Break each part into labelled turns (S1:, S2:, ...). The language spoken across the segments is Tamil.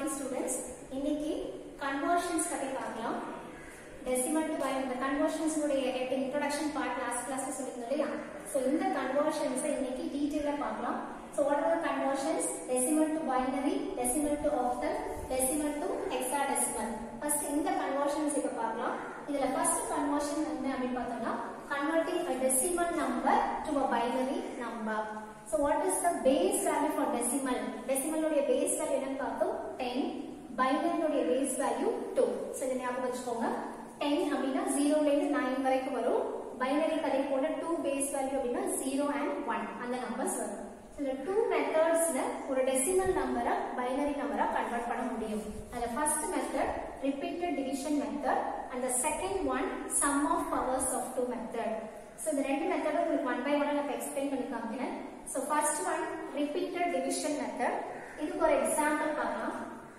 S1: மார்னிங் ஸ்டூடெண்ட்ஸ் இன்னைக்கு கன்வர்ஷன்ஸ் பத்தி பார்க்கலாம் டெசிமல் டு பைனரி இந்த கன்வர்ஷன்ஸ் உடைய இன்ட்ரோடக்ஷன் பார்ட் லாஸ்ட் கிளாஸ்ல சொல்லிருந்தோம் இல்லையா சோ இந்த கன்வர்ஷன்ஸ் இன்னைக்கு டீடைலா பார்க்கலாம் so what are the conversions decimal to binary decimal to octal decimal to hexadecimal first இந்த கன்வர்ஷன்ஸ் இப்ப பார்க்கலாம் இதுல ஃபர்ஸ்ட் கன்வர்ஷன் என்ன அப்படின்னு பார்த்தோம்னா converting a decimal number to a binary number so what is the base value for decimal decimal உடைய base value என்னன்னு பார்த்தோம் 10 binary உடைய base value 2 so இதை ஞாபகம் வச்சுக்கோங்க 10 அப்படின்னா 0 ல இருந்து 9 வரைக்கும் வரும் பைனரி கதை போல 2 பேஸ் வேல்யூ அப்படின்னா 0 and 1 அந்த நம்பர்ஸ் வரும் இந்த டூ மெத்தட்ஸ்ல ஒரு டெசிமல் நம்பரை பைனரி நம்பரா கன்வெர்ட் பண்ண முடியும் அதுல first method repeated division method and the second one sum of powers of two method so இந்த ரெண்டு மெத்தடும் உங்களுக்கு ஒன் பை ஒன் நான் எக்ஸ்பிளைன் பண்ணி காமிக்கிறேன் so first one repeated division method இதுக்கு ஒரு எக்ஸாம்பிள் பார்க்கலாம்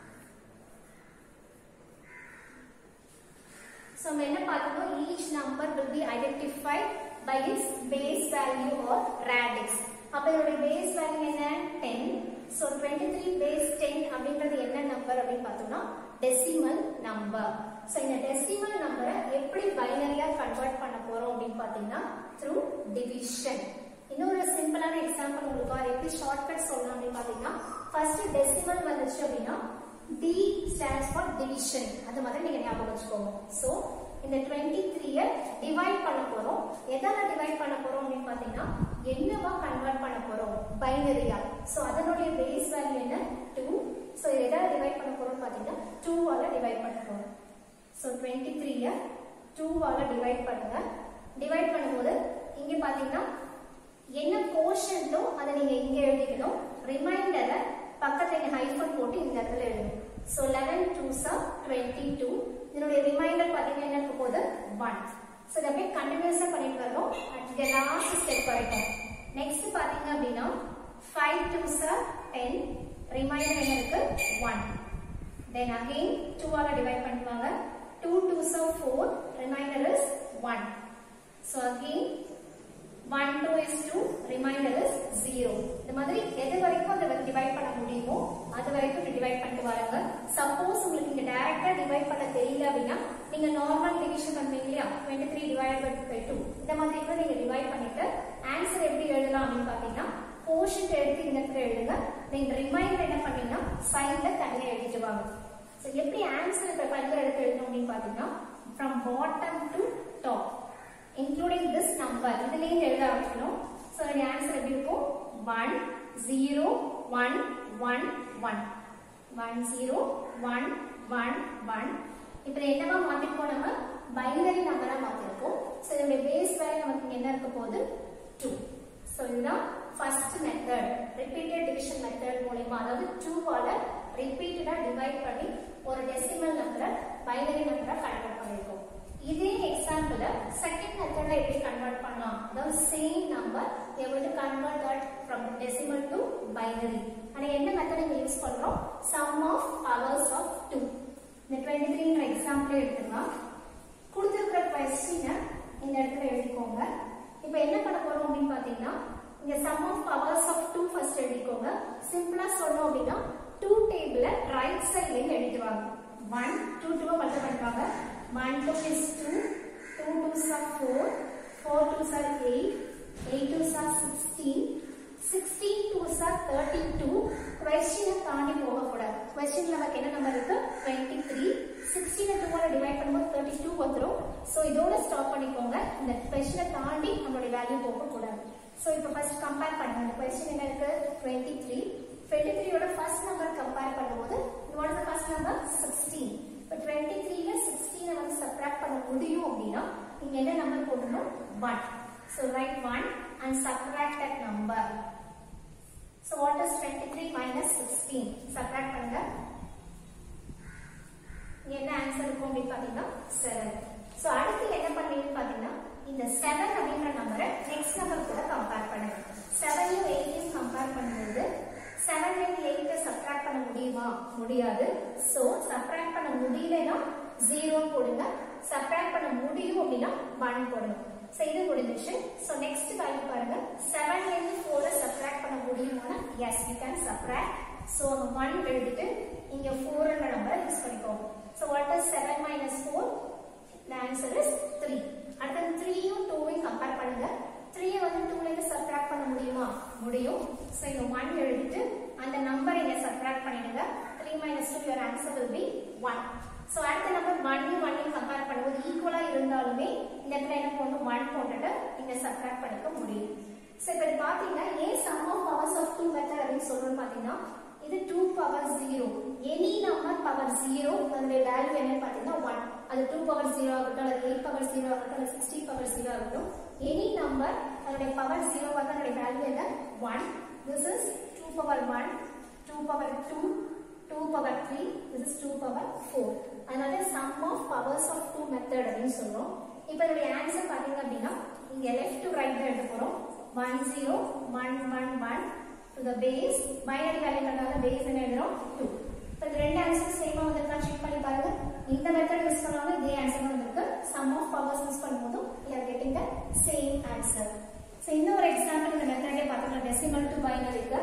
S1: So நம்ம என்ன பார்த்தோம் each number will be identified by its base value or radix. அப்ப இதோட base value என்ன 10. So 23 base 10 அப்படின்றது என்ன நம்பர் அப்படின்னு பார்த்தோம்னா டெசிமல் நம்பர். So இந்த டெசிமல் நம்பரை எப்படி பைனரியா கன்வெர்ட் பண்ண போறோம் அப்படின்னு பார்த்தீங்கன்னா through division. இன்னொரு சிம்பிளான எக்ஸாம்பிள் உங்களுக்கு அது எப்படி ஷார்ட்கட் சொல்லலாம் அப்படின்னு பார்த்தீங்கன்னா ஃபர்ஸ்ட் டெசிமல் வந்துச்சு அப்படின்னா D stands for division அது மாதிரி நீங்க ஞாபகம் வச்சுக்கோங்க சோ இந்த 23 டிவைட் பண்ண போறோம் எதால டிவைட் பண்ண போறோம் அப்படின்னு பாத்தீங்கன்னா என்னவா கன்வெர்ட் பண்ண போறோம் பைனரியா சோ அதனுடைய பேஸ் வேல்யூ என்ன 2 சோ எதால டிவைட் பண்ண போறோம் பாத்தீங்கன்னா 2 ஆல டிவைட் பண்ண போறோம் சோ 23 2 ஆல டிவைட் பண்ணுங்க டிவைட் பண்ணும்போது இங்க பாத்தீங்கன்னா என்ன கோஷன்ட்டோ அதை நீங்க இங்க எழுதிக்கணும் ரிமைண்டரை பக்கத்துல இங்க ஹைஃபன் போட்டு இந்த இடத்துல எழுதணும் சோ 11 2s are 22 இதனுடைய ரிமைண்டர் பாத்தீங்கன்னா என்ன இருக்க போகுது 1 சோ இத அப்படியே கண்டினியூஸா பண்ணிட்டு வரணும் இந்த லாஸ்ட் ஸ்டெப் வரைக்கும் நெக்ஸ்ட் பாத்தீங்க அப்படின்னா 5 2s are 10 ரிமைண்டர் என்ன இருக்கு 1 then again 2 ஆல டிவைட் பண்ணுவாங்க 2 2s are 4 remainder is 1 so again 1 2 is 2 remainder is 0 இந்த மாதிரி எது வரைக்கும் அதை டிவைட் பண்ண முடியுமோ அது வரைக்கும் டிவைட் பண்ணிட்டு வராங்க சப்போஸ் உங்களுக்கு இங்க டைரக்டா டிவைட் பண்ண தெரியல அப்படின்னா நீங்க நார்மல் டிவிஷன் பண்ணுவீங்க இல்லையா 23 டிவைட் பை 2 இந்த மாதிரி கூட நீங்க டிவைட் பண்ணிட்டு ஆன்சர் எப்படி எழுதலாம் அப்படின்னு பாத்தீங்கன்னா கோஷன்ட் எடுத்து இந்த இடத்துல எழுதுங்க நீங்க ரிமைண்டர் என்ன பண்ணீங்கன்னா சைட்ல தனியா எழுதிட்டு வாங்க சோ எப்படி ஆன்சர் இப்ப பல்ல எடுத்து எழுதணும் அப்படின்னு பாத்தீங்கன்னா from bottom to top including this number இதுலயும் எழுத ஆரம்பிக்கணும் சோ இந்த ஆன்சர் எப்படி இருக்கும் 1 0 1 1 1 1 0 1 1 1 இப்போ என்னவா மாத்திருக்கோம் நம்ம பைனரி நம்பரா மாத்திருக்கோம் சோ இதோட பேஸ் வேல்யூ நமக்கு என்ன இருக்க போகுது 2 சோ இதுதான் first method repeated division method மூலமா அதாவது 2 ஆல ரிப்பீட்டடா டிவைட் பண்ணி ஒரு டெசிமல் நம்பரை பைனரி நம்பரா கன்வெர்ட் பண்ணிருக்கோம் இதே எக்ஸாம்பிள் செகண்ட் மெத்தட்ல எப்படி கன்வெர்ட் பண்ணலாம் அதாவது same number we are going to convert that from decimal to binary ஆனா என்ன மெத்தட் இங்க யூஸ் பண்றோம் sum of powers of 2 இந்த 23 ன்ற எக்ஸாம்பிள் எடுத்துக்கலாம் கொடுத்திருக்கிற क्वेश्चन இந்த இடத்துல எழுதிக்கோங்க இப்போ என்ன பண்ண போறோம் அப்படின்னு பாத்தீங்கன்னா இங்க sum of powers of 2 first எழுதிக்கோங்க சிம்பிளா சொல்லணும் அப்படின்னா 2 டேபிள ரைட் சைடுல இருந்து எழுதிட்டு வாங்க 1 2 2 மல்டிப்ளை பண்ணுவாங்க 1 2 is 2, 2 2s are 4, 4 2s are 8, 8 2s are 16, 16 2s are 32. Question தாண்டி போகக்கூடாது question நமக்கு என்ன நம்பர் இருக்கு 23 16 2 ஆல டிவைட் பண்ணும்போது 32 வந்துரும் சோ இதோட ஸ்டாப் பண்ணிக்கோங்க இந்த question தாண்டி நம்மளுடைய வேல்யூ போக கூடாது சோ இப்போ ஃபர்ஸ்ட் கம்பேர் பண்ணுங்க இந்த question என்ன இருக்கு 23 23 ஓட ஃபர்ஸ்ட் நம்பர் கம்பேர் பண்ணும்போது what is the first number 16 இப்போ 23 ல 16 வந்து சப்ட்ராக்ட் பண்ண முடியும் அப்படின்னா நீங்க என்ன நம்பர் போடணும் 1 so write 1 and subtract that number so what is 23 minus 16 subtract பண்ணுங்க இங்க என்ன ஆன்சர் இருக்கும் அப்படின்னு பாத்தீங்கன்னா 7 so அடுத்து என்ன பண்ணுவீங்கன்னு பாத்தீங்கன்னா இந்த 7 அப்படின்ற நம்பரை நெக்ஸ்ட் நம்பர் கூட கம்பேர் பண்ணுங்க 7யும் 8யும் கம்பேர் பண்ணும்போது 7 ல இருந்து 8 சப்ட்ராக்ட் பண்ண முடியுமா முடியாது சோ சப்ட்ராக்ட் பண்ண முடியலனா 0 போடுங்க சப்ட்ராக்ட் பண்ண முடியும் அப்படின்னா 1 போடணும் சோ இது முடிஞ்சிச்சு சோ நெக்ஸ்ட் வேல்யூ பாருங்க 7 ல இருந்து 4 சப்ட்ராக்ட் பண்ண முடியுமானா yes you can subtract so 1 எழுதிட்டு இங்க 4 is 7 minus 4? The answer is 3. அடுத்து 3யும் 2வையும் கம்பேர் பண்ணுங்க 3 வந்து 2ல இருந்து சப்ட்ராக்ட் பண்ண முடியுமா முடியும் சோ இங்க 1 எழுதிட்டு அந்த நம்பர் இங்க சப்ட்ராக்ட் பண்ணிடுங்க 3 minus 2 your answer will be 1 so அடுத்த நம்பர் 1 1 கம்பேர் பண்ணும்போது ஈக்குவலா இருந்தாலுமே இந்த இடத்துல என்ன பண்ணணும் 1 போட்டுட்டு இங்க சப்ட்ராக்ட் பண்ணிக்க முடியும் சோ இப்போ இது பாத்தீங்கன்னா ஏன் sum of powers of 2 method அப்படின்னு சொல்றோம் பாத்தீங்கன்னா இது 2 பவர் 0 எனி நம்பர் பவர் 0 அதனுடைய வேல்யூ என்னன்னு பாத்தீங்கன்னா 1 அது 2 பவர் 0 ஆகட்டும் அல்லது 8 பவர் 0 ஆகட்டும் அல்லது 16 பவர் 0 ஆகட்டும் எனி நம்பர் அதனுடைய பவர் 0 வந்து அதனுடைய வேல்யூ என்ன 1 this is 2 power 1 2 power 2 2 power 3 this is 2 power 4 அதனால sum of powers of 2 method அப்படின்னு சொல்றோம் இப்போ இதோட ஆன்சர் பாத்தீங்க அப்படின்னா இங்க லெஃப்ட் டு ரைட் எடுத்து போறோம் 1 0 1 1 1 to the base binary value கண்டால base என்ன எழுதுறோம் 2 இப்போ இந்த ரெண்டு ஆன்சர் சேமா வந்திருக்கா செக் பண்ணி பாருங்க இந்த மெத்தட் யூஸ் பண்ணாலும் இதே ஆன்சர் வந்திருக்கு sum of powers யூஸ் பண்ணும்போது we are getting the same answer so இந்த ஒரு எக்ஸாம்பிள் இந்த மெத்தடே பார்த்துக்கலாம் டெசிமல் டு பைனரிக்கு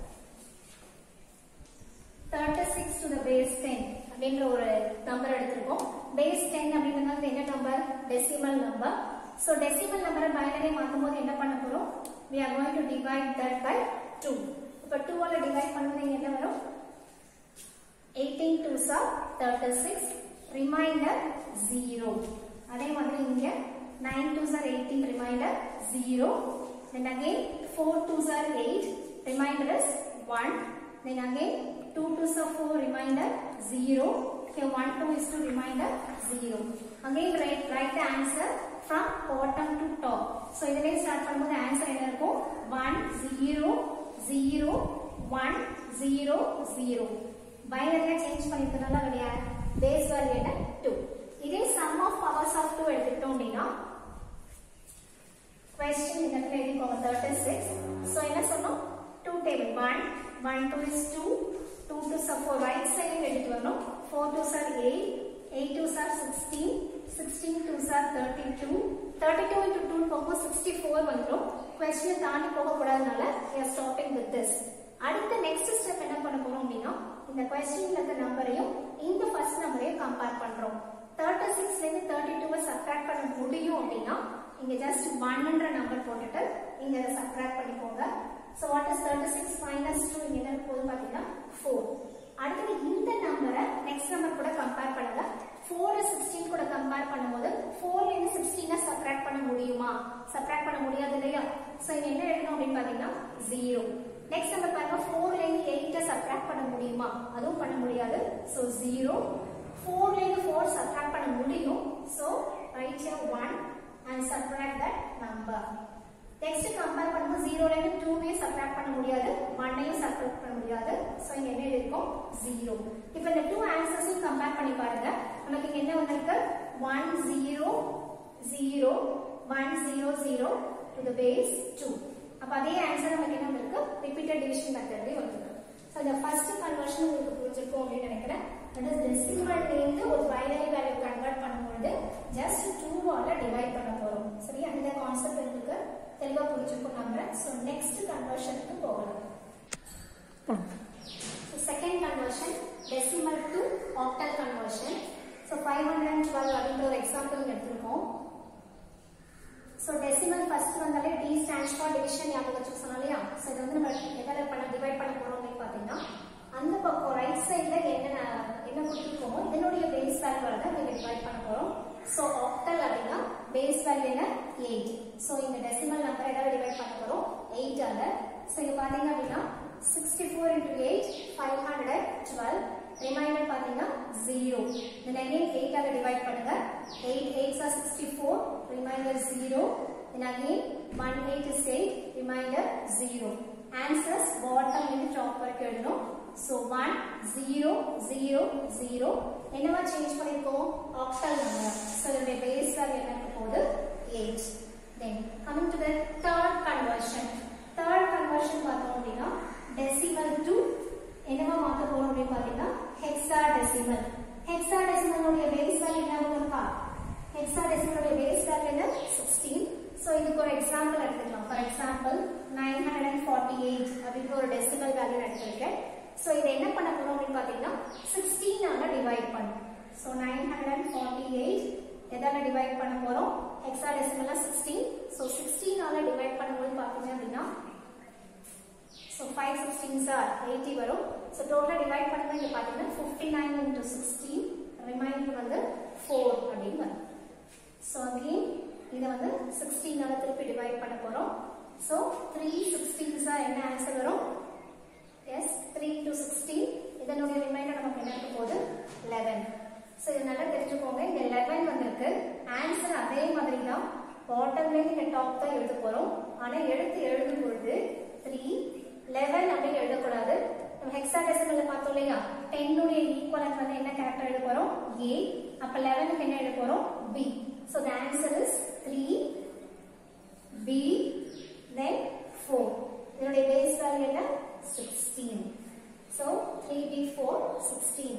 S1: 36 to the base 10 அப்படின்ற ஒரு நம்பர் எடுத்திருக்கோம் base 10 அப்படிங்கிறது என்ன number decimal number so decimal நம்பரை பைனரி மாத்தும் போது என்ன பண்ண போறோம் we are going to divide that by 2 இப்ப 2 ஆல டிவைட் பண்ணும்போது இங்க என்ன வரும் 18 2s are 36 ரிமைண்டர் 0 அதே மாதிரி இங்க 9 2s are 18 remainder 0 then again 4 2s are 8 remainder is 1 then again 2 2s are 4 remainder 0 here 1 2 is to remainder 0 again write write the answer from bottom to top so இதுல ஸ்டார்ட் பண்ணும்போது ஆன்சர் என்ன இருக்கும் 1 0 0 1 0 0 பைனரியா சேஞ்ச் பண்ணிருக்கனால அதோட பேஸ் வேல்யூ என்ன 2 இதே sum of powers of 2 எடுத்துட்டோம் அப்படின்னா question இந்த இடத்துல எழுதிக்கோங்க 36 so என்ன சொன்னோம் 2 table 1 1 2 is 2 2 to sub 4 right side எடுத்து வரணும் 4 to are 8 8 to are 16 16 to are 32 32 into 2 போகும்போது 64 வந்துடும் question தாண்டி போக கூடாதனால we are stopping with this அடுத்த next step என்ன பண்ண போறோம் அப்படின்னா இந்த questionல இருக்க நம்பரையும் இந்த first நம்பரையும் கம்பேர் பண்றோம் 36 ல இருந்து 32 சப்ட்ராக்ட் பண்ண முடியும் அப்படின்னா இங்க ஜஸ்ட் 1ன்ற நம்பர் போட்டுட்டு இங்க அதை சப்ட்ராக்ட் பண்ணிக்கோங்க so what is 36 minus 2 இங்க என்ன போகுது பாத்தீங்கன்னா 4 அடுத்தது இந்த நம்பரை நெக்ஸ்ட் நம்பர் கூட கம்பேர் பண்ணுங்க 4 16 கூட கம்பேர் பண்ணும்போது 4 ல இருந்து 16 சப்ட்ராக்ட் பண்ண முடியுமா சப்ட்ராக்ட் பண்ண முடியாது இல்லையா சோ இங்க என்ன எழுதணும் அப்படின்னு பாத்தீங்கன்னா 0 நெக்ஸ்ட் நம்பர் பாருங்க 4 ல இருந்து 8 சப்ட்ராக்ட் பண்ண முடியுமா அதுவும் பண்ண முடியாது சோ 0 4 ல இருந்து 4 சப்ட்ராக்ட் பண்ண முடியும் so write here 1 and subtract that number next compare பண்ணும்போது 0 ல இருந்து 2 வே சப்ட்ராக்ட் பண்ண முடியாது 1 ஐயும் சப்ட்ராக்ட் பண்ண முடியாது சோ இங்க என்ன இருக்கும் 0 இப்போ இந்த டூ ஆன்சர்ஸையும் கம்பேர் பண்ணி பாருங்க நமக்கு இங்க என்ன வந்திருக்கு 1 0 0 1 0 0 to the base 2 அப்ப அதே ஆன்சர் நமக்கு என்ன வந்திருக்கு ரிப்பீட்டட் டிவிஷன் மெத்தட்லயே வந்திருக்கு சோ இந்த ஃபர்ஸ்ட் கன்வர்ஷன் உங்களுக்கு புரிஞ்சிருக்கும் அப்படின்னு நினைக்கிறேன் தட் இஸ் டெசிமல்ல இருந்து ஒரு பைனரி வேல்யூ கன்வெர்ட் பண்ணும்போது ஜஸ்ட் 2 ஆல டிவைட் பண்ண போறோம் சரியா இந்த கான்செப்ட் உங்களுக்கு தெளிவா புரிஞ்சிருக்கும் நம்புறேன் சோ நெக்ஸ்ட் கன்வர்ஷனுக்கு போகலாம் So second conversion decimal to octal conversion. So 512 அப்படின்ற ஒரு எக்ஸாம்பிள் எடுத்திருக்கோம் ஸோ டெசிமல் ஃபர்ஸ்ட் வந்தாலே டி ஸ்டாண்ட்ஸ் ஃபார் டிவிஷன் ஞாபகம் வச்சு சொன்னோம் இல்லையா ஸோ இது வந்து நம்ம எதில் பண்ண டிவைட் பண்ண போறோம் அப்படின்னு பார்த்தீங்கன்னா அந்த பக்கம் ரைட் சைடில் என்ன என்ன கொடுத்துருக்கோமோ இதனுடைய பேஸ் வேல்யூ தான் இங்கே டிவைட் பண்ண போறோம் ஸோ ஆக்டல் அப்படின்னா பேஸ் வேல்யூ என்ன எயிட் ஸோ இந்த டெசிமல் நம்பர் ஏதாவது டிவைட் பண்ண போறோம் எயிட்டால ஸோ இங்க பாத்தீங்க அப்படின்னா sixty four into eight five hundred twelve remainder பாத்தீங்கன்னா ஜீரோ இந்த அகைன் எயிட்டால டிவைட் பண்ணுங்க eight eights are sixty four remainder zero then again 1 8 is 8 remainder 0 answers bottom இருந்து top வரைக்கும் எழுதணும் so 1 0 0 0 என்னவா சேஞ்ச் பண்ணிருக்கோம் octal number so இதோட base value என்ன இருக்க போகுது 8 then coming to the third conversion third conversion பார்த்தோம் அப்படின்னா decimal to என்னவா மாத்த போறோம் அப்படின்னு பாத்தீங்கன்னா hexadecimal hexadecimal உடைய base value என்ன இருக்கா hexadecimal உடைய base value என்ன 16 so இதுக்கு ஒரு எக்ஸாம்பிள் எடுத்துக்கலாம் ஃபார் எக்ஸாம்பிள் 948 அப்படின்ற ஒரு டெசிமல் வேல்யூ எடுத்திருக்கேன் so இதை என்ன பண்ண போறோம் அப்படின்னு பாத்தீங்கன்னா 16 ஆல டிவைட் பண்ணும் so 948 எயிட் எதால டிவைட் பண்ண போறோம் ஹெக்ஸா டெசிமல்ல சிக்ஸ்டீன் ஸோ சிக்ஸ்டீனால டிவைட் பண்ணும்போது பார்த்தீங்க அப்படின்னா so five sixteens are eighty வரும் ஸோ டோட்டலாக டிவைட் பண்ணும்போது இங்கே பார்த்தீங்கன்னா fifty nine into sixteen remainder வந்து ஃபோர் அப்படின்னு வரும் ஸோ அகெயின் இதை வந்து சிக்ஸ்டீனால திருப்பி டிவைட் பண்ண போகிறோம் ஸோ த்ரீ சிக்ஸ்டீன்ஸா என்ன ஆன்சர் வரும் எஸ் த்ரீ டு சிக்ஸ்டீன் இதனுடைய ரிமைண்டர் நமக்கு என்ன இருக்க போகுது லெவன் ஸோ இது நல்லா தெரிஞ்சுக்கோங்க இங்க லெவன் வந்திருக்கு ஆன்சர் அதே மாதிரி தான் பாட்டம்லேருந்து இங்கே டாப் தான் எழுத போகிறோம் ஆனால் எடுத்து எழுதும் பொழுது த்ரீ லெவன் அப்படின்னு எழுதக்கூடாது நம்ம ஹெக்ஸாடெசிமல்ல பார்த்தோம் இல்லையா டென்னுடைய ஈக்குவலன்ட் வந்து என்ன கேரக்டர் எழுத போகிறோம் ஏ அப்போ லெவனுக்கு என்ன எழுத போகிறோம் B so the answer is three B then four இதனுடைய பேஸ் வேல்யூ என்ன sixteen so three B four sixteen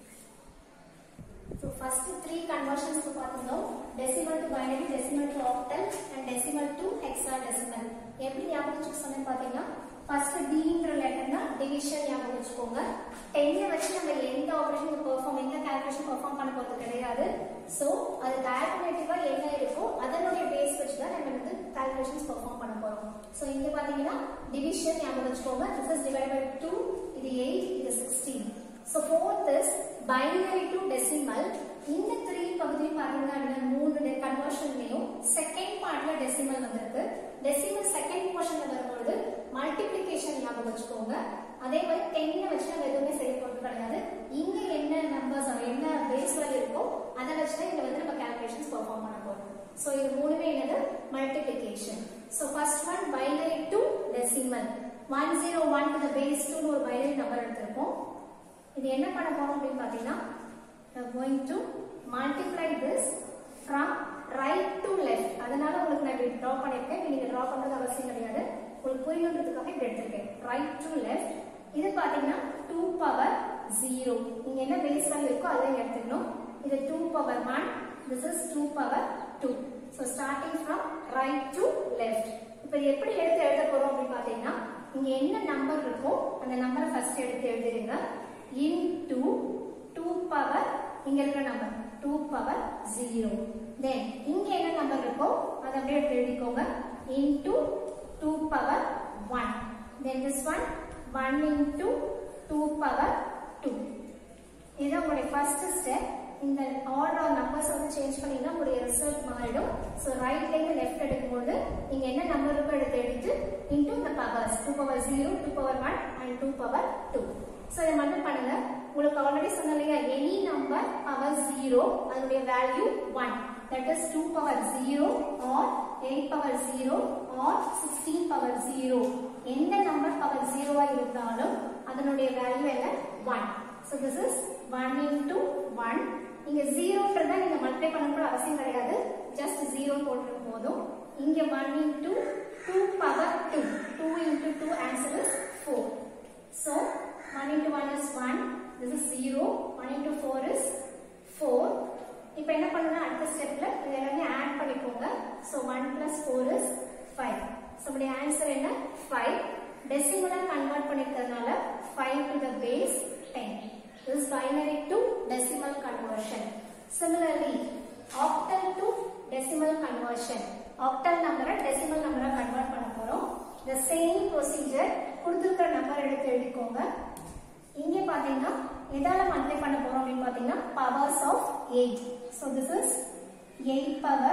S1: So first three conversions க்கு பார்த்தோம் decimal to binary, decimal to octal and decimal to hexadecimal. எப்படி ஞாபகம் வச்சுக்க சொன்னேன் பாத்தீங்கன்னா first D ன்ற லெட்டர்னா division ஞாபகம் வச்சுக்கோங்க 10 வச்சு நம்ம எந்த ஆபரேஷன் பெர்ஃபார்ம் எந்த கால்குலேஷன் பெர்ஃபார்ம் பண்ண போறது கிடையாது சோ அது ஆல்டர்னேட்டிவா என்ன இருக்கோ அதனுடைய பேஸ் வச்சு தான் நம்ம வந்து கால்குலேஷன்ஸ் பெர்ஃபார்ம் பண்ண போறோம் சோ இங்க பாத்தீங்கன்னா டிவிஷன் ஞாபகம் வச்சுக்கோங்க this is divided by 2 இது 8 இது 16 So fourth is binary to decimal. இந்த த்ரீ பகுதி பாத்தீங்க அப்படின்னா மூணு கன்வர்ஷன்லயும் செகண்ட் பார்ட்ல டெசிமல் வந்திருக்கு டெசிமல் செகண்ட் போர்ஷன்ல வரும்பொழுது மல்டிப்ளிகேஷன் ஞாபகம் வச்சுக்கோங்க அதே மாதிரி டென்னை வச்சு நம்ம எதுவுமே செய்ய போறது கிடையாது இங்க என்ன நம்பர்ஸ் என்ன பேஸ் வேல்யூ இருக்கோ அதை வச்சு தான் இங்க வந்து நம்ம கால்குலேஷன்ஸ் பெர்ஃபார்ம் பண்ண போறோம் ஸோ இது மூணுமே என்னது multiplication so first one binary to decimal one zero one to the base டூன்னு ஒரு பைனரி நம்பர் எடுத்திருப்போம் இது என்ன பண்ண போறோம் அப்படின்னு பாத்தீங்கன்னா going to multiply this from right to left அதனால உங்களுக்கு நான் இப்படி draw பண்ணிருக்கேன் நீங்க draw பண்றது அவசியம் கிடையாது உங்களுக்கு புரியணுன்றதுக்காக இப்படி எடுத்திருக்கேன் right to left இது பாத்தீங்கன்னா 2 பவர் 0 நீங்க என்ன பேஸ் வேல்யூ இருக்கோ அதை இங்க எடுத்துக்கணும் இது 2 power 1 this is 2 power 2 so starting from right to left இப்போ எப்படி எடுத்து எழுத போறோம் அப்படின்னு பாத்தீங்கன்னா இங்க என்ன நம்பர் இருக்கோ அந்த நம்பரை ஃபர்ஸ்ட் எடுத்து எழுதிடுங்க into 2 பவர் இங்க இருக்கிற நம்பர் 2 பவர் 0 தென் இங்க என்ன நம்பர் இருக்கோ அதை அப்படியே எடுத்து எழுதிக்கோங்க into 2 power 1 then this one 1 into 2 power 2 இது உங்களுடைய ஃபர்ஸ்ட் ஸ்டெப் இந்த ஆர்டர் நம்பர்ஸ் வந்து சேஞ்ச் பண்ணீங்கன்னா உங்களுடைய ரிசல்ட் மாறிடும் ஸோ ரைட்ல இருந்து லெஃப்ட் எடுக்கும்போது நீங்க என்ன நம்பர் இருக்கோ எடுத்து எழுதிட்டு இன்டூ இந்த powers two power zero two power one and two power two so இதை மட்டும் பண்ணுங்க உங்களுக்கு ஆல்ரெடி சொன்ன இல்லையா எனி நம்பர் பவர் ஜீரோ அதனுடைய value one that is two power zero or eight power zero or sixteen power zero எந்த நம்பர் பவர் ஜீரோவா இருந்தாலும் அதனுடைய வேல்யூ என்ன one so this is one into one இங்க ஜீரோன்றதா நீங்க மல்டிப்ளை பண்ண அவசியம் கிடையாது ஜஸ்ட் ஜீரோ போட்டு போதும் இங்க one into two power two two into two answer is four so one into one is one this is zero one into four is four இப்போ என்ன பண்ணுங்க அடுத்த ஸ்டெப்ல இது எல்லாமே ஆட் பண்ணிக்கோங்க so one plus four is five so நம்முடைய ஆன்சர் என்ன ஃபைவ் டெசிமலா கன்வெர்ட் பண்ணிக்கிறதுனால five to the base ten This is binary to decimal conversion. Similarly, octal to decimal conversion. Octal number decimal number convert பண்ண போறோம். The same procedure கொடுத்திருக்கிற நம்பர் எடுத்து எழுதிக்கோங்க. இங்க பாத்தீங்கன்னா எதால மல்டிப்ளை பண்ண போறோம் அப்படின்னு பாத்தீங்கன்னா powers of 8. So this is 8 power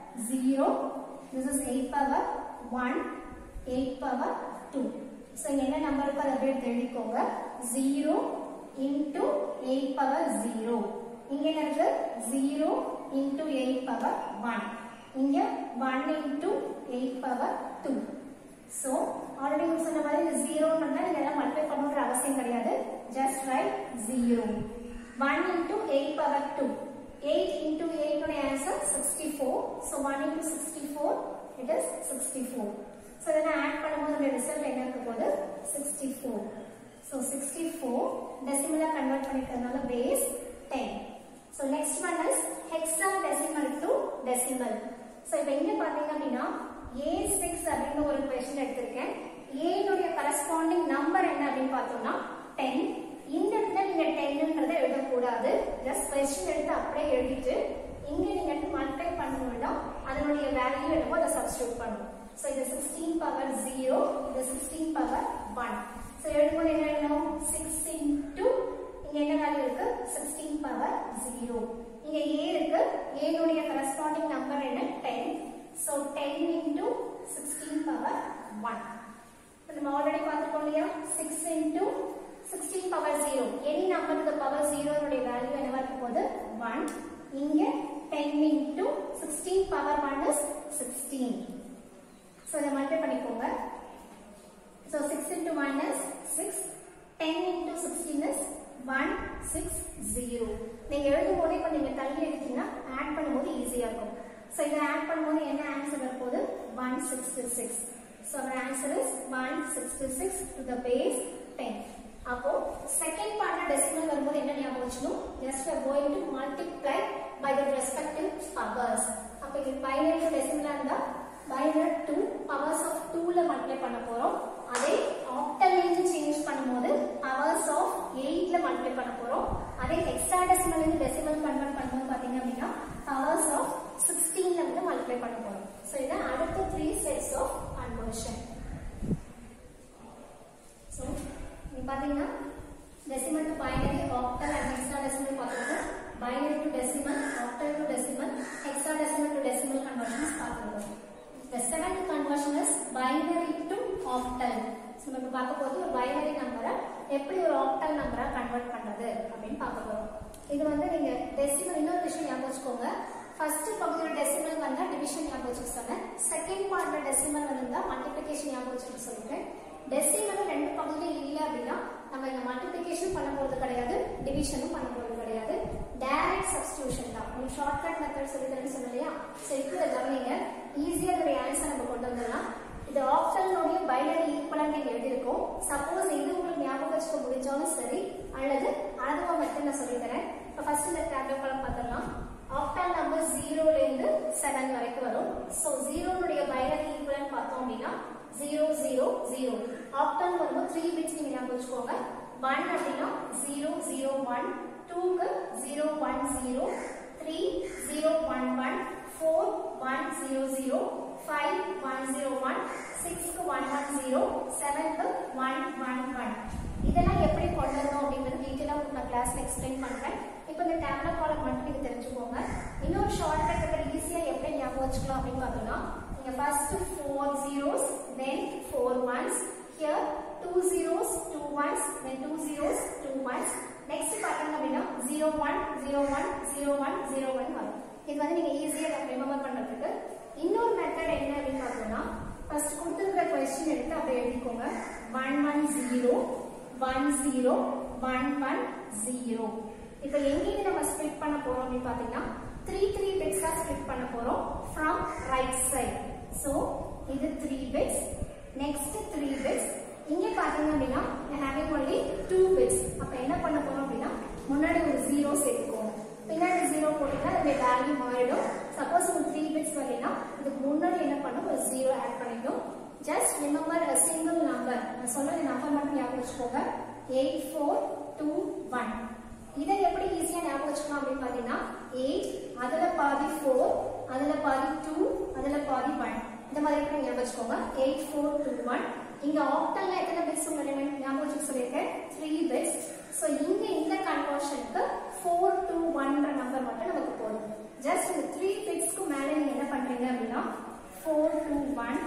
S1: 0. This is 8 power 1. 8 power 2. So இங்க என்ன நம்பர் இருக்கோ அதை அப்படியே எடுத்து எழுதிக்கோங்க. 0 into 8 power 0. இங்க என்ன இருக்கு 0 into 8 power 1. இங்க 1 into 8 power 2. So, already உங்களுக்கு சொன்ன மாதிரி இந்த 0 ன்றதா நீங்க எல்லாம் மல்டிப்ளை பண்ணணும்ன்ற அவசியம் கிடையாது. Just write 0. 1 into 8 power 2. 8 into 8 உடைய answer 64. So, 1 into 64 it is 64. So, இதெல்லாம் add பண்ணும்போது உடைய result என்ன இருக்க போகுது 64. So 64 decimal convert பண்ணிக்கிறதுனால base 10. So next one is hexadecimal to decimal. So இப்போ இங்க பாத்தீங்க அப்படின்னா A6 அப்படின்னு ஒரு கொஸ்டின் எடுத்திருக்கேன் A corresponding number என்ன அப்படின்னு பார்த்தோம்னா 10 இந்த இடத்துல நீங்க 10ன்றதை எழுதக்கூடாது கூடாது ஜஸ்ட் கொஸ்டின் எடுத்து அப்படியே எழுதிட்டு இங்க நீங்க மல்டிப்ளை பண்ணணும்னா அதனுடைய வேல்யூ என்னவோ அதை சப்ஸ்டியூட் பண்ணணும் ஸோ இது சிக்ஸ்டீன் பவர் ஜீரோ இது சிக்ஸ்டீன் பவர் ஒன் ஸோ எழுதும்போது என்ன எழுதணும் சிக்ஸ் இன்டூ இங்க என்ன வேல்யூ இருக்கு சிக்ஸ்டீன் பவர் ஜீரோ இங்க ஏ இருக்கு ஏனுடைய கரஸ்பாண்டிங் நம்பர் என்ன ten so ten into sixteen power one நம்ம ஆல்ரெடி பார்த்துருக்கோம் இல்லையா six into sixteen power zero any நம்பருக்கு பவர் ஜீரோனுடைய வேல்யூ என்னவா இருக்க போகுது ஒன் இங்க ten into sixteen power one is sixteen so இதை மல்டிப்ளை பண்ணிக்கோங்க so six into one is six ten into sixteen is one six zero நீங்க எழுதும் போதே இப்போ நீங்க தள்ளி எடுத்தீங்கன்னா ஆட் பண்ணும்போது ஈஸியா இருக்கும் ஸோ இதை ஆட் பண்ணும்போது என்ன ஆன்சர் வரப்போகுது one sixty six so our answer is 166 to the base 10 அப்போ செகண்ட் பார்ட்ல டெசிமல் வரும்போது என்ன ஞாபகம் வச்சுக்கணும் just we are going to multiply by the respective powers அப்ப இது பைனரி டு டெசிமலா இருந்தா பைனரி டு பவர்ஸ் ஆஃப் 2 ல மல்டிப்ளை பண்ண போறோம் அதே ஆக்டல் இருந்து சேஞ்ச் பண்ணும்போது பவர்ஸ் ஆஃப் 8 ல மல்டிப்ளை பண்ண போறோம் அதே ஹெக்ஸாடெசிமல் இருந்து டெசிமல் கன்வெர்ட் பண்ணும்போது பாத்தீங்க அப்படின்னா பவர்ஸ் ஆஃப் 16 ல வந்து மல்டிப்ளை பண்ண போறோம் சோ இதான் அடுத்த three sets of conversion so நீங்க பாத்தீங்கன்னா decimal to binary octal and hexadecimal பார்த்துருக்கோம் binary to decimal octal to decimal hexadecimal to decimal conversions பார்த்துருக்கோம் The seventh conversion is binary to octal. So நம்ம இப்ப பார்க்க போறது ஒரு பைனரி நம்பரை எப்படி ஒரு ஆக்டல் நம்பரா கன்வெர்ட் பண்றது அப்படின்னு பார்க்க போறோம் இது வந்து நீங்க டெசிமல் இன்னொரு விஷயம் ஞாபகம் வச்சுக்கோங்க ஃபர்ஸ்ட் பகுதியில் டெசிமல் வந்தா டிவிஷன் ஞாபகம் வச்சுக்க சொன்னேன் செகண்ட் பார்ட்ல டெசிமல் வந்தா மல்டிப்ளிகேஷன் ஞாபகம் வச்சுக்க சொல்லிட்டேன் டெசிமல் ரெண்டு பகுதியில் இல்லை அப்படின்னா நம்ம இங்க மல்டிப்ளிகேஷன் பண்ண போறது கிடையாது டிவிஷனும் பண்ண போறது கிடையாது டைரக்ட் சப்ஸ்டியூஷன் தான் உங்களுக்கு ஷார்ட்கட் மெத்தட் சொல்லி தரேன்னு சொன்னேன் இல்லையா சரி இப்போ இதை கவனிங்க ஈஸியா இதோட ஆன்சர் நம்ம கொண்டு வந்துடலாம் இது ஆப்ஷனுடைய பைனரி ஈக்குவலன்ட் நீங்க எழுதியிருக்கோம் சப்போஸ் இது உங்களுக்கு ஞாபகம் வச்சுக்க முடிஞ்சாலும் சரி அல்லது அளவா மெத்தட் நான் சொல்லி தரேன் இப்போ ஃபர்ஸ்ட் இந்த டேப்லெட் காலம் பார்த்துடலாம் ஆக்டல் நம்பர் ஜீரோல இருந்து செவன் வரைக்கும் வரும் ஸோ ஜீரோனுடைய பைனரி ஈக்குவலன்ட் பார்த்தோம் அப்படின்னா ஜீரோ ஜீரோ ஜீரோ ஆக்டல் வரும்போது த்ரீ பிட்ஸ் நீங்க ஞாபகம் வச்சுக்கோங்க ஒன் அப்படின்னா ஜீரோ ஜீரோ ஒன் டூக்கு zero one zero three zero one one four one zero zero five one zero one சிக்ஸ்க்கு ஒன் ஒன் ஜீரோ செவன்க்கு ஒன் ஒன் ஒன் இதெல்லாம் எப்படி கொண்டு வரணும் அப்படிங்கிறது டீட்டெயிலாக உங்களுக்கு நான் கிளாஸ்ல எக்ஸ்பிளைன் பண்றேன் இப்போ இந்த டேப்லெட் காலம் மட்டும் நீங்க தெரிஞ்சுக்கோங்க இன்னொரு ஷார்ட்கட் மெத்தட் ஈஸியா எப்படி ஞாபகம் வச்சுக்கலாம் அப்படின்னு பார்த்தோம்னா நீங்க first four zeros then four ones here two zeros two ones then two zeros two ones next பார்த்தீங்க அப்படின்னா zero one zero one zero one zero one வரும் இது வந்து நீங்க ஈஸியா ரிமெம்பர் பண்றதுக்கு இன்னொரு மெத்தட் என்ன அப்படின்னு பார்த்தோம்னா ஃபர்ஸ்ட் கொடுத்துருக்கிற கொஸ்டின் எடுத்து அப்படியே எழுதிக்கோங்க one one zero one zero one one zero இப்போ எங்கேயும் நம்ம ஸ்பிளிட் பண்ண போறோம் அப்படின்னு பார்த்தீங்கன்னா த்ரீ த்ரீ பிட்ஸா ஸ்பிளிட் பண்ண போறோம் ஃப்ரம் ரைட் சைட் ஸோ இது three bits next three bits இங்க பாத்தீங்க அப்படின்னா ஹேவிங் ஒன்லி டூ பிட்ஸ் அப்ப என்ன பண்ண போறோம் அப்படின்னா முன்னாடி ஒரு ஜீரோ சேர்த்துக்கோங்க பின்னாடி ஜீரோ போட்டீங்கன்னா அதோட வேல்யூ மாறிடும் சப்போஸ் உங்களுக்கு த்ரீ பிட்ஸ் வரலைன்னா இதுக்கு முன்னாடி என்ன பண்ணும் ஒரு ஜீரோ ஆட் பண்ணிக்கும் just remember a single number நான் சொல்றது நம்பர் மட்டும் ஞாபகம் வச்சுக்கோங்க எயிட் ஃபோர் டூ ஒன் இதை எப்படி ஈஸியா ஞாபகம் வச்சுக்கலாம் அப்படின்னு பாத்தீங்கன்னா எயிட் அதுல பாதி ஃபோர் அதுல பாதி டூ அதுல பாதி ஒன் இந்த மாதிரி கூட ஞாபகம் வச்சுக்கோங்க எயிட் ஃபோர் டூ ஒன் இங்க ஆக்டல்ல எத்தனை பிட்ஸ் உங்களுக்கு ஞாபகம் வச்சுக்க சொல்லியிருக்கேன் த்ரீ பிட்ஸ் ஸோ இங்க இந்த கன்வர்ஷனுக்கு ஃபோர் டூ ஒன்ற நம்பர் மட்டும் நமக்கு போதும் ஜஸ்ட் இந்த த்ரீ பிட்ஸ்க்கு மேலே நீங்க என்ன பண்றீங்க அப்படின்னா four two one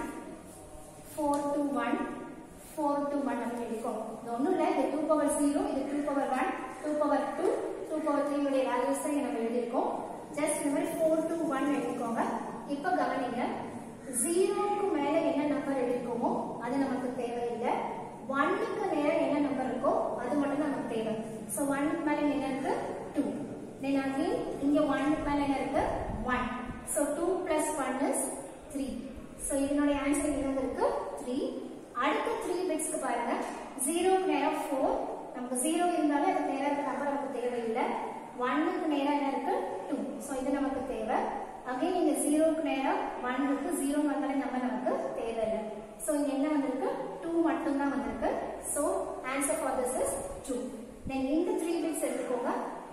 S1: four two one four two one அப்படின்னு எழுதிக்கோங்க இது ஒன்றும் இல்லை இது டூ பவர் ஜீரோ இது two power one two power two two power three உடைய வேல்யூஸ் தான் நம்ம எழுதியிருக்கோம் ஜஸ்ட் இந்த மாதிரி ஃபோர் டூ ஒன் எழுதிக்கோங்க இப்போ கவனிங்க ஜீரோக்கு மேல என்ன நம்பர் எழுதிருக்கோமோ அது நமக்கு தேவையில்லை ஒன்னுக்கு நேரம் என்ன நம்பர் இருக்கோ அது மட்டும் நமக்கு தேவை ஸோ ஒன்னுக்கு மேல என்ன இருக்கு டூ தென் அகைன் இங்க ஒன்னுக்கு மேல என்ன இருக்கு one so two plus one is three so இதனுடைய ஆன்சர் என்ன இருக்கு த்ரீ அடுத்த த்ரீ பிட்ஸ்க்கு பாருங்க ஜீரோக்கு நேரம் ஃபோர் நமக்கு ஜீரோ இருந்தாலும் அதுக்கு நேரம் இருக்க நம்பர் நமக்கு தேவையில்லை ஒன்னுக்கு நேரம் என்ன இருக்கு டூ ஸோ இது நமக்கு தேவை அகைன் இங்க ஜீரோக்கு நேரம் ஒன் இருக்கு ஜீரோ வந்தாலே நம்பர் நமக்கு தேவையில்லை ஸோ இங்க என்ன வந்திருக்கு டூ மட்டும் தான் வந்திருக்கு so answer for this is two then இந்த த்ரீ பிட்ஸ் எடுத்துக்கோங்க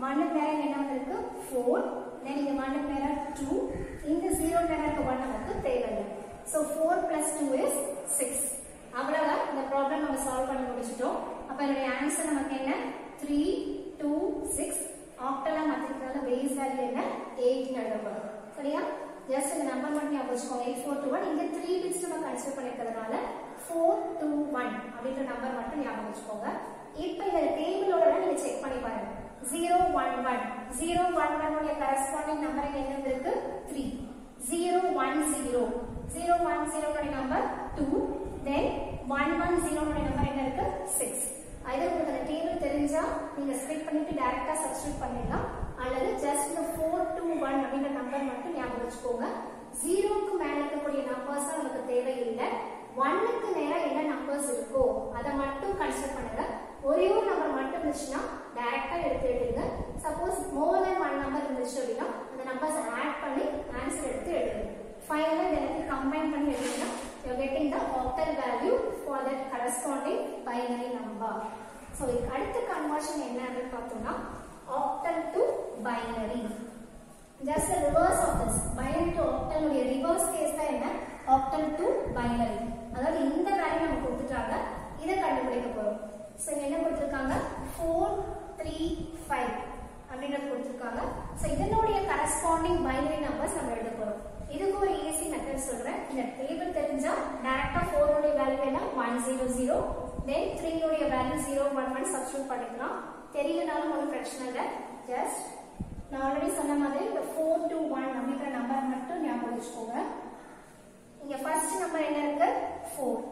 S1: ஒன்னுக்கு நேரம் என்ன வந்திருக்கு ஃபோர் தென் இங்க ஒன்னுக்கு நேரம் டூ இந்த ஜீரோ நேரம் இருக்க ஒன் நமக்கு தேவையில்லை so four plus two is six அவ்வளவுதான் இந்த ப்ராப்ளம் நம்ம சால்வ் பண்ணி முடிச்சிட்டோம் அப்ப என்னுடைய ஆன்சர் நமக்கு என்ன த்ரீ டூ சிக்ஸ் ஆக்டலா மாத்திக்கிறதால பேஸ் வேல்யூ என்ன எயிட்னு எழுதப்படும் சரியா ஜஸ்ட் இந்த நம்பர் மட்டும் ஞாபகம் வச்சுக்கோங்க எயிட் ஃபோர் டூ ஒன் இங்க த்ரீ பிட்ஸ் நம்ம கன்சிடர் பண்ணிருக்கிறதுனால ஃபோர் டூ ஒன் அப்படின்ற நம்பர் மட்டும் ஞாபகம் வச்சுக்கோங்க இப்போ இந்த டேபிளோட நீங்க செக் பண்ணி பாருங்க zero one one zero one one உடைய கரஸ்பாண்டிங் நம்பர் என்ன இருக்கு three zero one zero zero one zero number two then one one zero number என்ன இருக்கு சிக்ஸ் இது உங்களுக்கு அந்த டேபிள் தெரிஞ்சா நீங்க ஸ்ப்ளிட் பண்ணிட்டு டைரக்டா சப்ஸ்டியூட் பண்ணிடலாம் அல்லது ஜஸ்ட் இந்த ஃபோர் டூ ஒன் அப்படின்ற நம்பர் மட்டும் ஞாபகம் வச்சுக்கோங்க ஜீரோக்கு மேல இருக்கக்கூடிய நம்பர்ஸ் நமக்கு தேவையில்லை ஒன்னுக்கு நேரம் என்ன நம்பர்ஸ் இருக்கோ அதை மட்டும் கன்சிடர் பண்ணுங்க ஒரே ஒரு நம்பர் மட்டும் இருந்துச்சுன்னா டைரக்டா எடுத்து எழுதுங்க suppose more then one number இருந்துச்சு அப்படின்னா அந்த நம்பர்ஸ் ஆட் பண்ணி ஆன்சர் எடுத்து எழுதுங்க ஃபைனலா இது எல்லாத்தையும் கம்பைன் பண்ணி எழுதுனா you're getting the octal value for that corresponding binary number so இதுக்கு அடுத்த கன்வர்ஷன் என்ன அப்படின்னு பார்த்தோம்னா octal to binary just the reverse of this binary to octal உடைய reverse case தான் என்ன octal to binary அதாவது இந்த வேல்யூ நம்ம கொடுத்துட்டாங்க இதை கண்டுபிடிக்க போறோம் சோ இங்க என்ன கொடுத்திருக்காங்க 4 3 5 அப்படின்றது கொடுத்திருக்காங்க சோ இதனுடைய கரஸ்பாண்டிங் பைனரி நம்பர்ஸ் நம்ம எழுத போறோம் இதுக்கு ஒரு ஈஸி மெத்தட் சொல்றேன் இந்த டேபிள் தெரிஞ்சா டைரக்டா 4 உடைய வேல்யூ என்ன 100 தென் 3 உடைய வேல்யூ 011 சப்ஸ்டிட்யூட் பண்ணிக்கலாம் தெரியலனாலும் ஒன்றும் பிரச்சனை இல்லை ஜஸ்ட் நான் ஆல்ரெடி சொன்ன மாதிரி இந்த 4 to 1 அப்படிங்கிற நம்பர் மட்டும் ஞாபகம் வச்சுக்கோங்க இங்க ஃபர்ஸ்ட் நம்பர் என்ன இருக்கு 4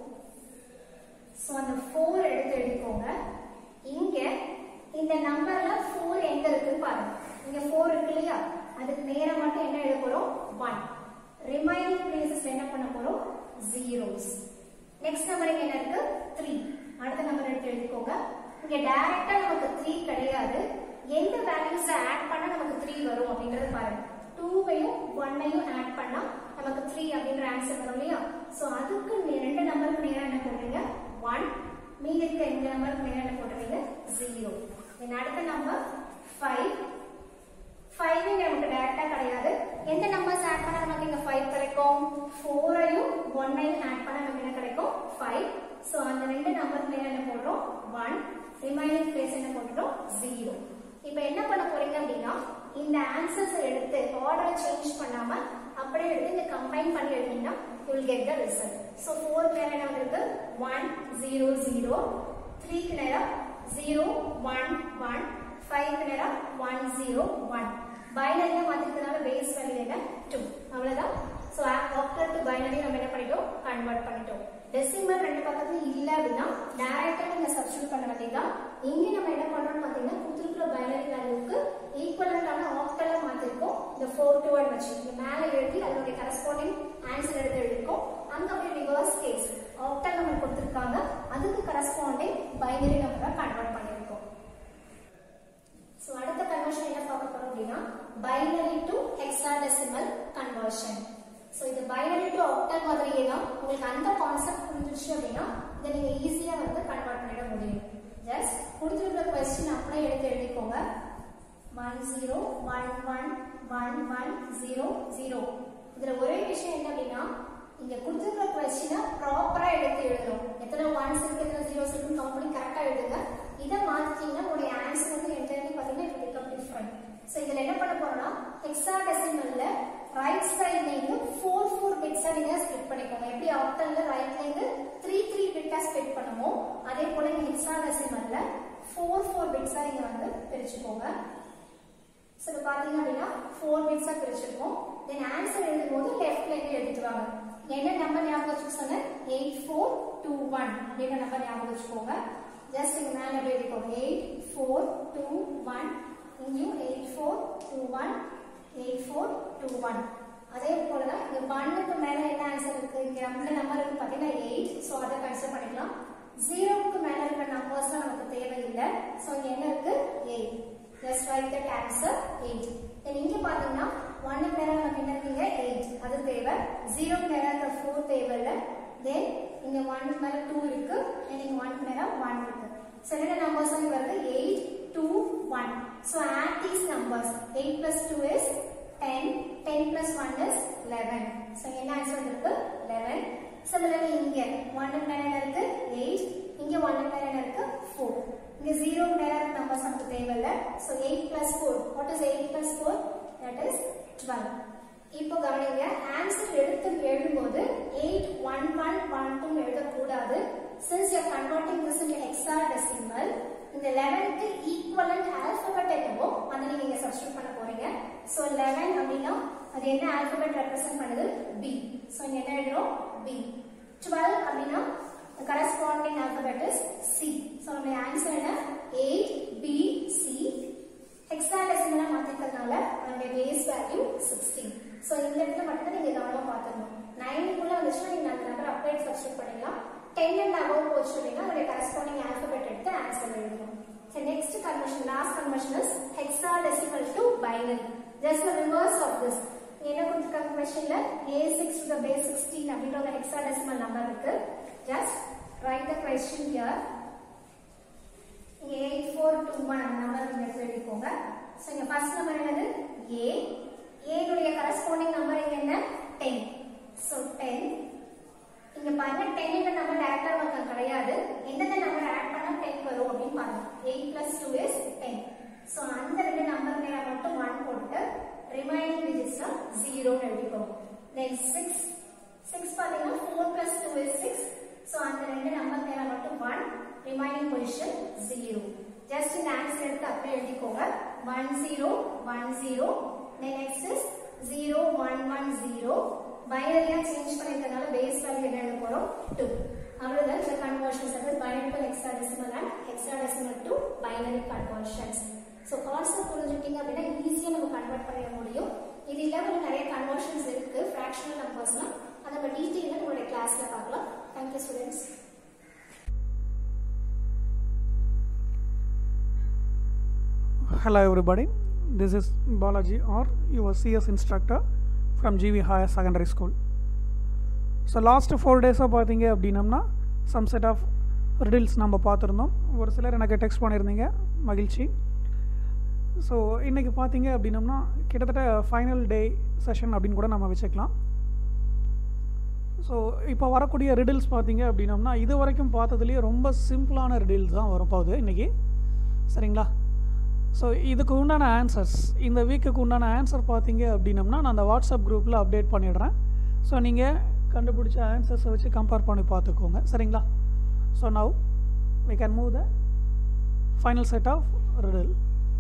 S1: சோ அந்த 4 எடுத்து எழுதிக்கோங்க இங்க இந்த நம்பர்ல 4 எங்க இருக்குன்னு பாருங்க இங்க 4 இருக்கு இல்லையா அதுக்கு நேரா மட்டும் என்ன எழுத போறோம் 1 ரிமைனிங் பிளேசஸ் என்ன பண்ண போறோம் ஜீரோஸ் நெக்ஸ்ட் நம்பர் இங்க என்ன இருக்கு 3 அடுத்த நம்பர் எடுத்து எழுதிக்கோங்க இங்க டைரக்டா நமக்கு 3 கிடையாது எந்த வேல்யூஸ் ஆட் பண்ணா நமக்கு 3 வரும் அப்படிங்கறது பாருங்க 2வையும் 1ஐயும் ஆட் பண்ணா நமக்கு 3 அப்படிங்கற ஆன்சர் வரும் இல்லையா சோ அதுக்கு நீ ரெண்டு நம்பருக்கு நேரா என்ன போடுறீங்க 1 மீதி இருக்க இந்த நம்பருக்கு நேரா என்ன போடுறீங்க 0 தென் அடுத்த நம்பர் 5 5 இங்க நமக்கு டைரக்டா கிடையாது எந்த நம்பர்ஸ் ஆட் பண்ணா நமக்கு இங்க 5 கிடைக்கும் 4ஐயும் 1ஐயும் ஆட் பண்ணா நமக்கு என்ன கிடைக்கும் 5 சோ அந்த ரெண்டு நம்பருக்கு நேரா என்ன போடுறோம் 1 ரிமைனிங் பிளேஸ் என்ன போடுறோம் 0 இப்போ என்ன பண்ண போறீங்க அப்படின்னா இந்த ஆன்சர்ஸ் எடுத்து ஆர்டரை சேஞ்ச் பண்ணாம அப்படியே எடுத்து இந்த கம்பைன் பண்ணி எழுதினா you will get the result so four pair என்ன வந்திருக்கு ஒன் ஜீரோ ஜீரோ த்ரீக்கு நேரம் ஜீரோ ஒன் ஒன் ஃபைவ்க்கு நேரம் ஒன் ஜீரோ ஒன் பைனரியா மாத்திக்கிறதுனால பேஸ் வேல்யூ என்ன டூ அவ்வளவுதான் ஸோ ஆக்டர் டு பைனரி நம்ம என்ன பண்ணிட்டோம் கன்வெர்ட் பண்ணிட்டோம் டெசிமல் ரெண்டு பக்கத்துலயும் இல்ல அப்படின்னா டைரக்டா நீங்க சப்ஸ்டியூட் பண்ண வேண்டியதான் இங்க நம்ம என்ன பண்றோம்னு பாத்தீங்கன்னா கொடுத்துருக்கிற பைனரி வேல்யூக்கு ஈக்குவலண்டான ஆக்டலா மாத்திருக்கோம் இந்த ஃபோர் டூ ஒன் வச்சு இந்த மேல எழுதி அதனுடைய கரஸ்பாண்டிங் ஆன்சர் எடுத்து எழுதிருக்கோம் அங்க அப்படியே ரிவர்ஸ் கேஸ் ஆக்டல் நம்ம கொடுத்துருக்காங்க அதுக்கு கரஸ்பாண்டிங் பைனரி நம்ம கன்வெர்ட் பண்ணிருக்கோம் சோ அடுத்த கன்வர்ஷன் என்ன பார்க்க போறோம் அப்படின்னா binary to hexadecimal conversion so இது பைனரி டு ஆக்டல் மாதிரியே தான் உங்களுக்கு அந்த கான்செப்ட் புரிஞ்சிருச்சு அப்படின்னா இதை நீங்க ஈஸியா வந்து கன்வெர்ட் பண்ணிட முடியும் ஜஸ்ட் கொடுத்துருக்கிற கொஸ்டின் அப்படியே எடுத்து எழுதிக்கோங்க one zero one one one one zero zero இதுல ஒரே விஷயம் என்ன அப்படின்னா இங்க கொடுத்துருக்கிற கொஸ்டினை ப்ராப்பரா எடுத்து எழுதணும் எத்தனை ஒன்ஸ் இருக்கு எத்தனை ஜீரோஸ் இருக்குன்னு கவுண்ட் பண்ணி கரெக்டா எழுதுங்க இதை மாத்திட்டீங்கன்னா உங்களுடைய ஆன்சர் வந்து என்டையர்லி பாத்தீங்கன்னா இட் பிகம் டிஃபரெண்ட் சோ இதுல என்ன பண்ண போறோம்னா ஹெக்ஸாடெசிமல்ல ரைட் சைடுல இருந்து ஃபோர் ஃபோர் பிட்ஸா நீங்க ஸ்ப்ளிட் பண்ணிக்கோங்க எப்படி ஆக்டல்ல ரைட்ல இருந்து த்ரீ த்ரீ பிட்டா ஸ்ப்ளிட் பண்ணுமோ அதே போல இங்க ஹெக்ஸாடெசிமல்ல ஃபோர் ஃபோர் பிட்ஸா நீங்க வந்து பிரிச்சுக்கோங்க ஸோ இது பார்த்தீங்க அப்படின்னா ஃபோர் பிட்ஸா பிரிச்சிருக்கோம் தென் ஆன்சர் எழுதும்போது லெஃப்ட்ல இருந்து எழுதிட்டு வாங்க என்ன நம்பர் ஞாபகம் வச்சுக்க சொன்னேன் எயிட் ஃபோர் டூ ஒன் அப்படின்ற நம்பர் ஞாபகம் வச்சுக்கோங்க ஜஸ்ட் இங்க மேல எப்படி எழுதிக்கோங்க எயிட் ஃபோர் டூ ஒன் இங்கேயும் eight four two one eight four two one அதே போல தான் இங்க ஒன்னுக்கு மேல என்ன ஆன்சர் இருக்கு இங்க அந்த நம்பர் இருக்கு பாத்தீங்கன்னா எயிட் ஸோ அதை கன்சிடர் பண்ணிக்கலாம் ஜீரோவுக்கு மேல இருக்கிற நம்பர்ஸ் நமக்கு தேவையில்லை ஸோ இங்க என்ன இருக்கு eight just write that answer eight then இங்க பாத்தீங்கன்னா ஒன்னுக்கு நேரம் நமக்கு என்ன இருக்குங்க எயிட் அது தேவை ஜீரோக்கு நேரம் இருக்கிற ஃபோர் தேவை இல்லை தென் இங்க ஒன்னுக்கு மேல டூ இருக்கு தென் இங்க ஒன்னுக்கு நேரம் ஒன் இருக்கு ஸோ என்ன நம்பர்ஸ் வருது eight two one So add these numbers. 8 plus 2 is 10. 10 plus 1 is 11. So என்ன ஆன்சர் இருக்கு 11. Similarly இங்க 1 க்கு நேரம் இருக்கு 8. இங்க 1 க்கு நேரம் இருக்கு 4. இங்க 0 க்கு நேரம் நம்பர்ஸ் நமக்கு தேவையில்ல. So 8 plus 4. What is 8 plus 4? That is 12. இப்போ கவனிங்க ஆன்சர் எடுத்து எழுதும்போது 8 1 1 1 2 எழுதக்கூடாது since you are converting this into hexadecimal இந்த 11 க்கு ஈக்குவலன்ட் ஆல்பபெட் என்னவோ அதை நீங்க இங்க சப்ஸ்டிட்யூட் பண்ண போறீங்க சோ 11 அப்படினா அது என்ன ஆல்பபெட் ரெப்ரசன்ட் பண்ணுது b சோ இங்க என்ன எழுதுறோம் b 12 அப்படினா the corresponding alphabet is c so நம்ம ஆன்சர் என்ன 8 b c ஹெக்ஸாடெசிமலா மாத்திக்கிறதுனால அதனுடைய பேஸ் வேல்யூ 16 சோ இந்த இடத்துல மட்டும் நீங்க கவனமா பார்த்துக்கணும் 9 குள்ள வந்துச்சுன்னா நீங்க அந்த நம்பர் அப்படியே சப்ஸ்டிட் பண்ணிடலாம் 10 and above போச்சு அப்படின்னா அதோட கரஸ்பாண்டிங் ஆல்பபெட் எடுத்து ஆன்சர் எழுதணும் So next conversion, last conversion is hexadecimal to binary. Just the reverse of this. என்ன கொடுத்துருக்காங்க கொஸ்டின்ல a6 to the base 16 அப்படின்ற ஒரு hexadecimal number இருக்கு just write the question here இங்க 8421 அந்த நம்பர் நீங்க எடுத்து எழுதிக்கோங்க சோ இங்க ஃபர்ஸ்ட் நம்பர் என்னது a a னுடைய கரஸ்பாண்டிங் நம்பர் இங்க என்ன 10 சோ 10 இங்க பாருங்க 10 என்ற நம்பர் டைரக்டா நமக்கு கிடையாது எந்தெந்த நம்பர் ஆட் பண்ணா 10 வரும் அப்படின்னு பாருங்க 8 plus 2 is 10 சோ அந்த ரெண்டு நம்பர் மேல மட்டும் 1 போட்டு ரிமைனிங் டிஜிட்ஸ் 0 னு எழுதிக்கோங்க then 6 6 பாத்தீங்கன்னா 4 plus 2 is 6 சோ அந்த ரெண்டு நம்பர் மேல மட்டும் 1 ரிமைனிங் பொசிஷன் 0 ஜஸ்ட் இந்த ஆன்சர் எடுத்து அப்படியே எழுதிக்கோங்க 1 0 1 0 then next is 0 1 1 0 பைனரியா சேஞ்ச் பண்ணிருக்கனால பேஸ் வேல்யூ என்ன எழுத போறோம் 2 அவ்வளவுதான் இந்த கன்வர்ஷன்ஸ் அது binary to hexadecimal and hexadecimal to binary conversions so concept புரிஞ்சுட்டீங்க அப்படின்னா ஈஸியாக நம்ம கன்வெர்ட் பண்ண முடியும் இது இல்லாமல் நிறைய கன்வர்ஷன்ஸ் இருக்கு ஃப்ராக்ஷனல் நம்பர்ஸ்லாம் அதை நம்ம டீட்டெயிலாக நம்மளுடைய கிளாஸ்ல பார்க்கலாம் thank you students
S2: Hello everybody, this is Balaji or your CS instructor from GV Higher Secondary School. So last four டேஸாக பார்த்தீங்க அப்படின்னம்னா சம் செட் ஆஃப் ரிடில்ஸ் நம்ம பார்த்துருந்தோம் ஒரு சிலர் எனக்கு டெக்ஸ்ட் பண்ணியிருந்தீங்க மகிழ்ச்சி ஸோ இன்றைக்கி பார்த்தீங்க அப்படின்னம்னா கிட்டத்தட்ட ஃபைனல் டே செஷன் அப்படின்னு கூட நம்ம வச்சுக்கலாம் ஸோ இப்போ வரக்கூடிய ரிடில்ஸ் பார்த்தீங்க அப்படின்னம்னா இது வரைக்கும் பார்த்ததுலேயே ரொம்ப சிம்பிளான ரிடில்ஸ் தான் வரப்போகுது இன்றைக்கி சரிங்களா ஸோ இதுக்கு உண்டான ஆன்சர்ஸ் இந்த வீக்குக்கு உண்டான ஆன்சர் பார்த்தீங்க அப்படின்னம்னா நான் அந்த வாட்ஸ்அப் குரூப்பில் அப்டேட் பண்ணிடுறேன் ஸோ நீங்கள் கண்டுபிடிச்ச ஆன்சர்ஸை வச்சு கம்பேர் பண்ணி பார்த்துக்கோங்க சரிங்களா so now we can move the final set of riddle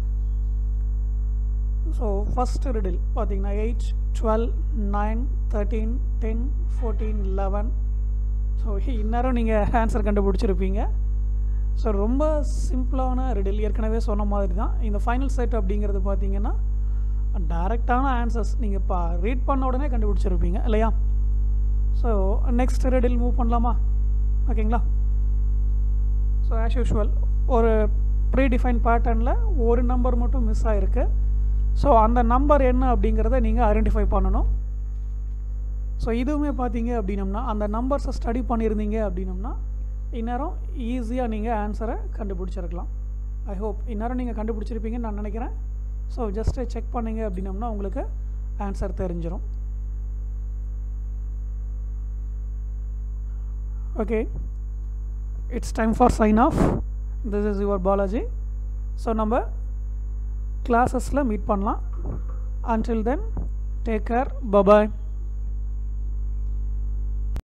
S2: so first riddle பார்த்தீங்கன்னா eight twelve nine thirteen ten fourteen eleven so இந்நேரம் நீங்கள் ஆன்சர் கண்டுபிடிச்சிருப்பீங்க ஸோ ரொம்ப சிம்பிளான ரிடில் ஏற்கனவே சொன்ன மாதிரி தான் இந்த ஃபைனல் செட் அப்படிங்கிறது பார்த்தீங்கன்னா டைரெக்டான ஆன்சர்ஸ் நீங்கள் இப்போ ரீட் பண்ண உடனே கண்டுபிடிச்சிருப்பீங்க இல்லையா ஸோ நெக்ஸ்ட் ரிடில் மூவ் பண்ணலாமா ஓகேங்களா ஸோ ஆஸ் யூஷுவல் ஒரு ப்ரீ டிஃபைன் பேட்டர்னில் ஒரு நம்பர் மட்டும் மிஸ் ஆகிருக்கு ஸோ அந்த நம்பர் என்ன அப்படிங்கிறத நீங்கள் ஐடென்டிஃபை பண்ணணும் ஸோ இதுவுமே பார்த்தீங்க அப்படின்னம்னா அந்த நம்பர்ஸை ஸ்டடி பண்ணியிருந்தீங்க அப்படின்னம்னா இந்நேரம் ஈஸியாக நீங்கள் ஆன்சரை கண்டுபிடிச்சிருக்கலாம் ஐ ஹோப் இந்நேரம் நீங்கள் கண்டுபிடிச்சிருப்பீங்கன்னு நான் நினைக்கிறேன் ஸோ ஜஸ்ட்டு செக் பண்ணீங்க அப்படின்னம்னா உங்களுக்கு ஆன்சர் தெரிஞ்சிடும் okay it's time for sign off this is your Balaji so நம்ம கிளாஸஸில் மீட் பண்ணலாம் until then take care bye bye